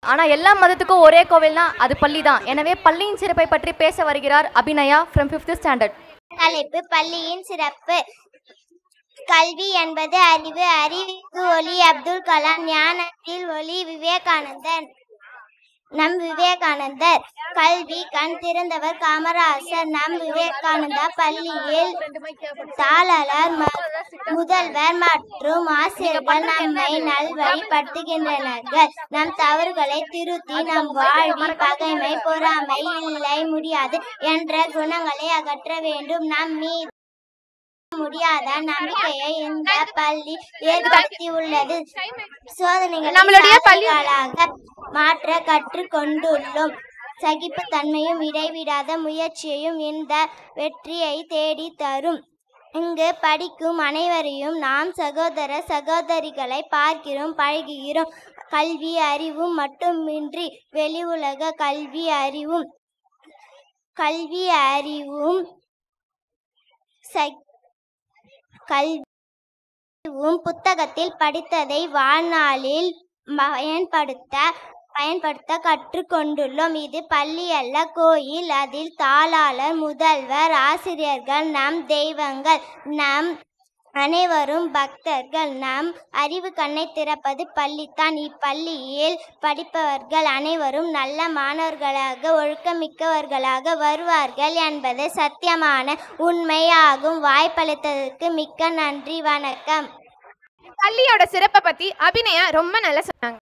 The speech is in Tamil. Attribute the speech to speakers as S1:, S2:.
S1: ஆனா எல்லா மதத்துக்கும் ஒரே கோவில்னா அது பள்ளி தான் எனவே பள்ளியின் சிறப்பை பற்றி பேச வருகிறார் அபிநயா ஃப்ரம் ஃபிஃப்த் ஸ்டாண்டர்ட்
S2: தலைப்பு பள்ளியின் சிறப்பு கல்வி என்பது அறிவு அறிவுக்கு ஒளி அப்துல் கலாம் ஞானத்தில் ஒளி விவேகானந்தர் நம் விவேகானந்தர் கல்வி கண் திறந்தவர் காமராசர் நம் விவேகானந்தா பள்ளியில் தாளர் ம- முதல்வர் மற்றும் ஆசிரியர்கள் நம்மை நல்வழிப்படுத்துகின்றனர்கள் நம் தவறுகளை திருத்தி நம் வாழ்வில் பகைமை பொறாமை இல்லை முடியாது என்ற குணங்களை அகற்ற வேண்டும் நம் மீது முடியாத நம்பிக்கையை இந்த பள்ளி ஏற்படுத்தி உள்ளது சோதனைகளை
S3: நம்மளுடைய பள்ளி-
S2: சாதனைகளாக மாற்ற கற்றுக்கொண்டுள்ளோம் சகிப்புத்தன்மையும் இடைவிடாத முயற்சியையும் இந்த வெற்றியை தேடி தரும் இங்கு படிக்கும் அனைவரையும் நாம் சகோதர சகோதரிகளை பார்க்கிறோம் பழகுகிறோம் கல்வி அறிவும் மட்டுமின்றி வெளி உலக கல்வி அறிவும் கல்வி அறிவும் சக்- கல்வியும் புத்தகத்தில் படித்ததை வாழ்நாளில் பயன்படுத்த பயன்படுத்த கற்றுக்கொண்டுள்ளோம் இது பள்ளி அல்ல கோயில் அதில் தாளாளர் முதல்வர் ஆசிரியர்கள் நம் தெய்வங்கள் நம் அனைவரும் பக்தர்கள் நம் அறிவு கண்ணை திறப்பது பள்ளித்தான் இப்பள்ளியில் படிப்பவர்கள் அனைவரும் நல்ல மாணவர்களாக ஒழுக்கமிக்கவர்களாக வருவார்கள் என்பது சத்தியமான உண்மையாகும் வாய்ப்பளித்ததற்கு மிக்க நன்றி வணக்கம்
S3: பள்ளியோட சிறப்பை பத்தி அபிநயா ரொம்ப நல்லா சொன்னாங்க